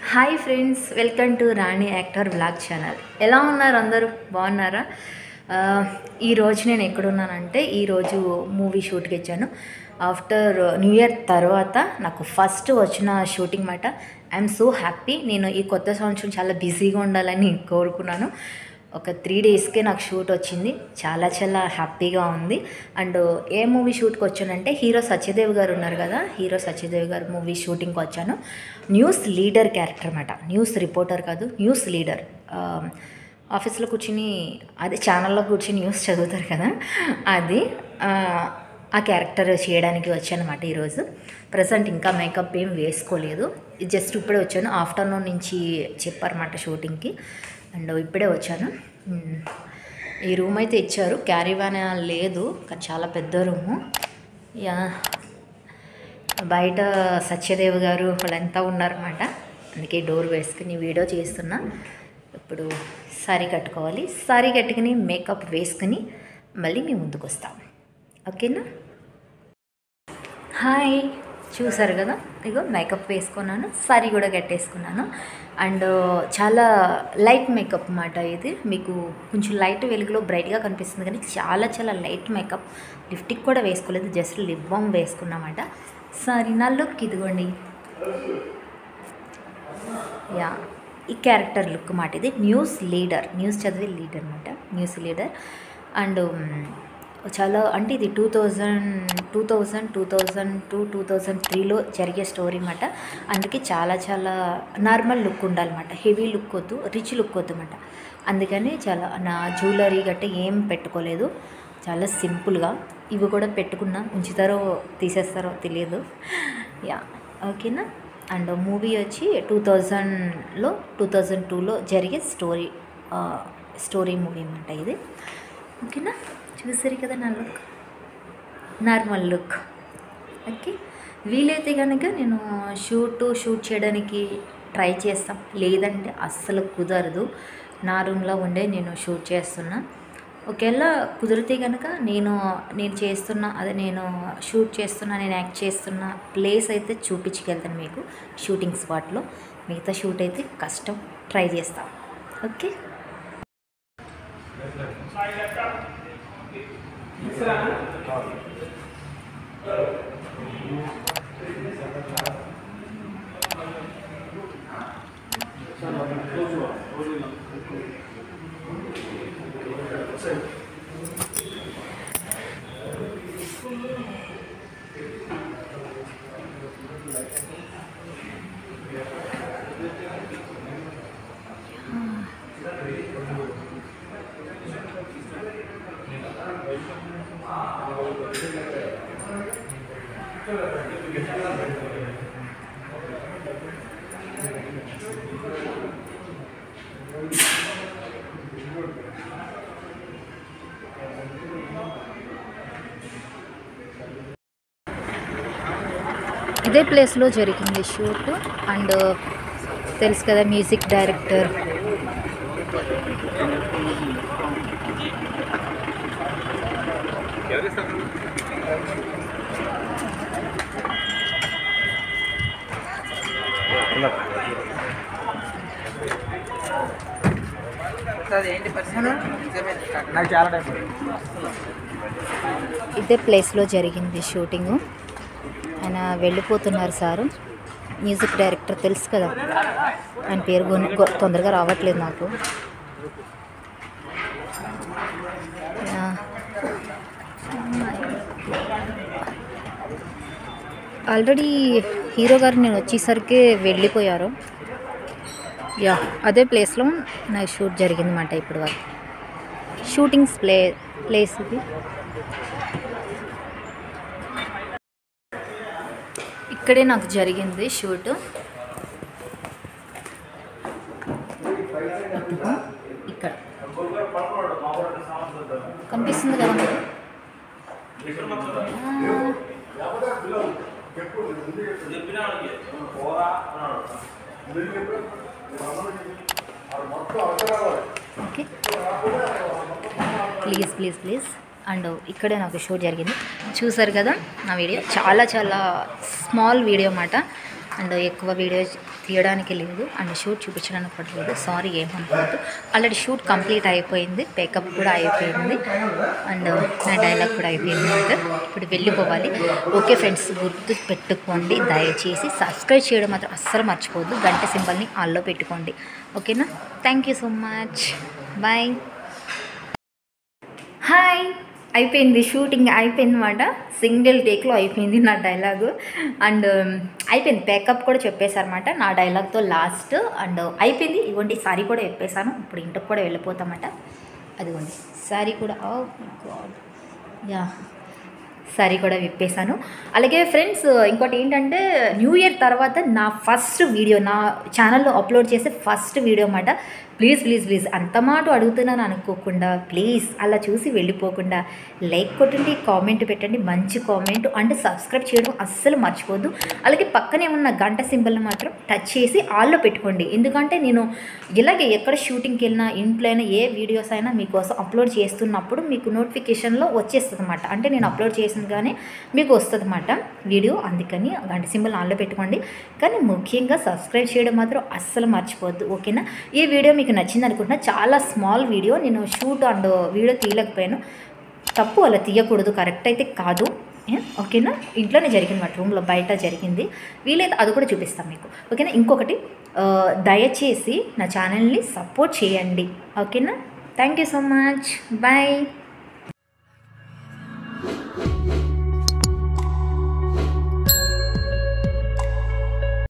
Hi friends welcome to Rani actor blog channel ఎలా ఉన్నారు అందరూ బాగున్నారా ఆ, ఈరోజు నేను ఎక్కడున్నానంటే ఈరోజు మూవీ షూట్కి వచ్చాను ఆఫ్టర్ న్యూ ఇయర్ తర్వాత నాకు ఫస్ట్ వచ్చిన షూటింగ్ మాట ఐఎమ్ సో హ్యాపీ నేను ఈ కొత్త సంవత్సరం చాలా బిజీగా ఉండాలని కోరుకున్నాను ఒక త్రీ డేస్కే నాకు షూట్ వచ్చింది చాలా చాలా హ్యాపీగా ఉంది అండ్ ఏ మూవీ షూట్కి వచ్చానంటే హీరో సత్యదేవ్ గారు ఉన్నారు కదా హీరో సత్యదేవ్ గారు మూవీ షూటింగ్కి వచ్చాను న్యూస్ లీడర్ క్యారెక్టర్ అనమాట న్యూస్ రిపోర్టర్ కాదు న్యూస్ లీడర్ ఆఫీస్లో కూర్చుని అదే ఛానల్లో కూర్చుని న్యూస్ చదువుతారు కదా అది ఆ, ఆ క్యారెక్టర్ చేయడానికి వచ్చానమాట ఈరోజు ప్రజెంట్ ఇంకా మేకప్ ఏం వేసుకోలేదు జస్ట్ ఇప్పుడే వచ్చాను ఆఫ్టర్నూన్ నుంచి చెప్పారన్నమాట షూటింగ్కి అండ్ ఇప్పుడే వచ్చాను మ్, ఈ రూమ్ అయితే ఇచ్చారు క్యారీ వ్యాన్ లేదు కానీ చాలా పెద్ద రూము యా బయట సత్యదేవ్ గారు వాళ్ళంతా ఉన్నారన్నమాట అందుకే డోర్ వేసుకుని వీడియో చేస్తున్నా ఇప్పుడు సారీ కట్టుకోవాలి సారీ కట్టుకుని మేకప్ వేసుకుని మళ్ళీ మీ ముందుకు వస్తాం ఓకేనా హాయ్ చూసారు కదా ఇగో మేకప్ వేసుకున్నాను సారీ కూడా కట్టేసుకున్నాను అండ్ చాలా లైట్ మేకప్ అన్నమాట ఇది మీకు కొంచెం లైట్ వెలుగులో బ్రైట్గా కనిపిస్తుంది కానీ చాలా చాలా లైట్ మేకప్ లిప్టిక్ కూడా వేసుకోలేదు జస్ట్ లిప్ బామ్ వేసుకున్నామాట సారీ నా లుక్ ఇదిగోండి యా ఈ క్యారెక్టర్ లుక్ మాట ఇది న్యూస్ లీడర్ న్యూస్ చదివే లీడర్ అనమాట న్యూస్ లీడర్ అండ్ చాలా అంటే ఇది two thousand two thousand two thousand two two thousand త్రీలో జరిగే స్టోరీ అన్నమాట అందుకే చాలా చాలా నార్మల్ లుక్ ఉండాలన్నమాట హెవీ లుక్ వద్దు రిచ్ లుక్ వద్దు అన్నమాట అందుకని చాలా నా జ్యువెలరీ గట్ట ఏం పెట్టుకోలేదు చాలా సింపుల్గా ఇవి కూడా పెట్టుకున్నా ఉంచుతారో తీసేస్తారో తెలియదు యా ఓకేనా అండ్ మూవీ వచ్చి టూ థౌజండ్లో టూ థౌజండ్ టూలో జరిగే స్టోరీ స్టోరీ మూవీ అన్నమాట ఇది ఓకేనా చూసారు కదా నా లుక్ నార్మల్ లుక్ ఓకే వీలైతే కనుక నేను షూట్ షూట్ చేయడానికి ట్రై చేస్తాం లేదంటే అస్సలు కుదరదు నా రూమ్లో ఉండే నేను షూట్ చేస్తున్నా ఒకవేళ కుదిరితే కనుక నేను నేను చేస్తున్న అదే నేను షూట్ చేస్తున్నా నేను యాక్ట్ చేస్తున్న ప్లేస్ అయితే చూపించుకెళ్తాను మీకు షూటింగ్ స్పాట్లో మిగతా షూట్ అయితే కష్టం ట్రై చేస్తాం ఓకే ఇదే ప్లేస్లో జరిగింది షూట్ అండ్ తెలుసు కదా మ్యూజిక్ డైరెక్టర్ నాకు చాలా టైం ఇదే ప్లేస్లో జరిగింది షూటింగు ఆయన వెళ్ళిపోతున్నారు సారు మ్యూజిక్ డైరెక్టర్ తెలుసు కదా ఆయన పేరు గొన్- గొ- తొందరగా రావట్లేదు నాకు యా. ఆల్రెడీ హీరో గారు నేను వచ్చేసరికి వెళ్ళిపోయారు యా అదే ప్లేస్లో నా షూట్ జరిగిందన్నమాట ఇప్పుడు వరకు షూటింగ్స్ ప్లే ప్లేస్ ఇది ఇక్కడే నాకు జరిగింది షూట్ ఇక్కడ కనిపిస్తుంది కదా మీకు? Okay please please please and ఇక్కడే నాకు షూట్ జరిగింది చూసారు కదా నా వీడియో చాలా చాలా స్మాల్ వీడియో అన్నమాట అండ్ ఎక్కువ వీడియో తీయడానికి లేదు అండ్ షూట్ చూపించడానికి కూడా లేదు సారీ ఏమనుకోవద్దు ఆల్రెడీ షూట్ కంప్లీట్ అయిపోయింది పేకప్ కూడా అయిపోయింది అండ్ నా డైలాగ్ కూడా అయిపోయింది అంటే ఇప్పుడు వెళ్ళిపోవాలి ఓకే ఫ్రెండ్స్ గుర్తు పెట్టుకోండి దయచేసి సబ్స్క్రైబ్ చేయడం మాత్రం అస్సలు మర్చిపోవద్దు గంట సింబల్ని ఆల్లో పెట్టుకోండి ఓకేనా thank you so much bye hi అయిపోయింది షూటింగ్ అయిపోయింది అనమాట సింగిల్ టేక్లో అయిపోయింది నా డైలాగు అండ్ అయిపోయింది ప్యాకప్ కూడా చెప్పేశారన్నమాట నా డైలాగ్తో లాస్ట్ అండ్ అయిపోయింది ఇవ్వండి సారీ కూడా చెప్పేశాను ఇప్పుడు ఇంటికి కూడా వెళ్ళిపోతామట అదిగోండి సారీ కూడా ఓ గాడ్ యా సారీ కూడా విప్పేశాను అలాగే ఫ్రెండ్స్ ఇంకోటి ఏంటంటే న్యూ ఇయర్ తర్వాత నా ఫస్ట్ వీడియో నా ఛానల్లో అప్లోడ్ చేసే ఫస్ట్ వీడియో అన్నమాట ప్లీజ్ ప్లీజ్ ప్లీజ్ అంత మాట అడుగుతున్నాను అనుకోకుండా ప్లీజ్ అలా చూసి వెళ్ళిపోకుండా లైక్ కొట్టండి కామెంట్ పెట్టండి మంచి కామెంట్ అండ్ సబ్స్క్రైబ్ చేయడం అస్సలు మర్చిపోద్దు అలాగే పక్కనే ఉన్న గంట సింబల్ని మాత్రం టచ్ చేసి ఆల్లో పెట్టుకోండి ఎందుకంటే నేను ఇలాగే ఎక్కడ షూటింగ్కి వెళ్ళినా ఇంట్లో అయినా ఏ వీడియోస్ అయినా మీకోసం అప్లోడ్ చేస్తున్నప్పుడు మీకు నోటిఫికేషన్లో వచ్చేస్తుంది అనమాట అంటే నేను అప్లోడ్ చేసినగానే మీకు వస్తుంది అనమాట వీడియో అందుకని గంట సింబల్ ఆన్లో పెట్టుకోండి కానీ ముఖ్యంగా సబ్స్క్రైబ్ చేయడం మాత్రం అస్సలు మర్చిపోవద్దు ఓకేనా ఈ వీడియో మీకు నచ్చింది అనుకుంటున్నా చాలా స్మాల్ వీడియో నేను షూట్ అండ్ వీడియో తీయలేకపోయాను తప్పు అలా తీయకూడదు కరెక్ట్ అయితే కాదు ఏ? ఓకేనా ఇంట్లోనే జరిగింది మాట రూమ్లో బయట జరిగింది వీలైతే అది కూడా చూపిస్తాం మీకు ఓకేనా ఇంకొకటి ఆ, దయచేసి నా ఛానల్ని సపోర్ట్ చేయండి ఓకేనా thank you so much bye